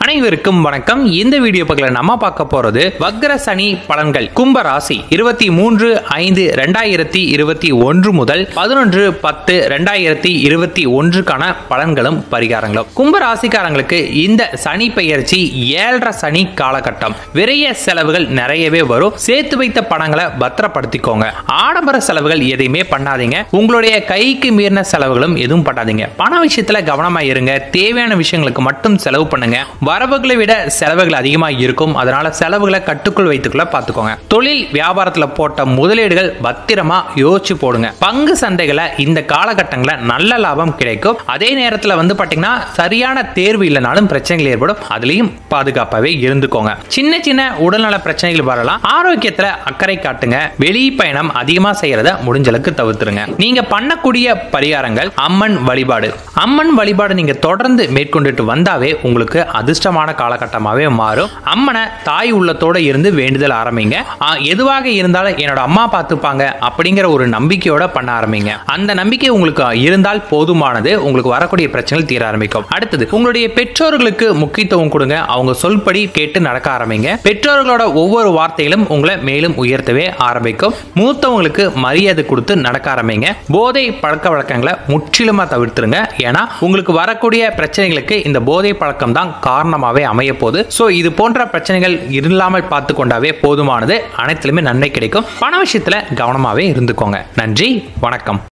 அனைவருக்கும் வணக்கம் இந்த வீடியோ பக்கத்தில் நம்ம பார்க்க போறது வக்ர சனி பலன்கள் கும்ப ராசி இருபத்தி மூன்று ஐந்து ரெண்டாயிரத்தி இருபத்தி ஒன்று முதல் பதினொன்று பத்து ரெண்டாயிரத்தி இருபத்தி ஒன்றுக்கான பலன்களும் பரிகாரங்களும் கும்ப ராசிக்காரங்களுக்கு இந்த சனி பெயர்ச்சி ஏழரை சனி காலகட்டம் விரைய செலவுகள் நிறையவே வரும் சேர்த்து வைத்த பணங்களை பத்திரப்படுத்திக்கோங்க ஆடம்பர செலவுகள் எதையுமே பண்ணாதீங்க உங்களுடைய கைக்கு மீறின செலவுகளும் எதுவும் பண்ணாதீங்க பண விஷயத்துல கவனமா இருங்க தேவையான விஷயங்களுக்கு மட்டும் செலவு பண்ணுங்க வரவுகளை விட செலவுகள் அதிகமா இருக்கும் அதனால செலவுகளை கட்டுக்குள் வைத்துக்குள்ள பார்த்துக்கோங்க தொழில் வியாபாரத்துல போட்ட முதலீடுகள் பத்திரமா யோசிச்சு போடுங்க பங்கு சந்தைகளை இந்த காலகட்டங்களில் நல்ல லாபம் கிடைக்கும் அதே நேரத்தில் வந்து பாத்தீங்கன்னா சரியான தேர்வு இல்லைனாலும் பிரச்சனைகள் ஏற்படும் அதுலயும் பாதுகாப்பாகவே இருந்துக்கோங்க சின்ன சின்ன உடல்நல பிரச்சனைகள் வரலாம் ஆரோக்கியத்துல அக்கறை காட்டுங்க வெளி பயணம் அதிகமா செய்யறத முடிஞ்ச அளவுக்கு தவிர்த்துருங்க நீங்க பண்ணக்கூடிய பரிகாரங்கள் அம்மன் வழிபாடு அம்மன் வழிபாடு நீங்க தொடர்ந்து மேற்கொண்டுட்டு வந்தாவே உங்களுக்கு அதிர்ஷ்டமான காலகட்டமாவே மாறும் அம்மனை தாய் உள்ளத்தோட இருந்து வேண்டுதல் ஆரம்பிங்க ஆ, எதுவாக இருந்தாலும் என்னோட அம்மா பார்த்துப்பாங்க அப்படிங்கிற ஒரு நம்பிக்கையோட பண்ண ஆரம்பிங்க அந்த நம்பிக்கை உங்களுக்கு இருந்தால் போதுமானது உங்களுக்கு வரக்கூடிய பிரச்சனைகள் தீர ஆரம்பிக்கும் அடுத்தது உங்களுடைய பெற்றோர்களுக்கு முக்கியத்துவம் கொடுங்க அவங்க சொல்படி கேட்டு நடக்க ஆரம்பிங்க பெற்றோர்களோட ஒவ்வொரு வார்த்தைகளும் உங்களை மேலும் உயர்த்தவே ஆரம்பிக்கும் மூத்தவங்களுக்கு மரியாதை கொடுத்து நடக்க ஆரம்பிங்க போதை பழக்க வழக்கங்களை முற்றிலுமா தவிர்த்துருங்க ஏன்னா உங்களுக்கு வரக்கூடிய பிரச்சனைகளுக்கு இந்த போதை பழக்கம் தான் காரணமாவே அமைய போகுது ஸோ இது போன்ற பிரச்சனைகள் இல்லாமல் பார்த்து கொண்டாவே போதுமானது அனைத்திலுமே நன்மை கிடைக்கும் பண விஷயத்துல கவனமாவே இருந்துக்கோங்க நன்றி வணக்கம்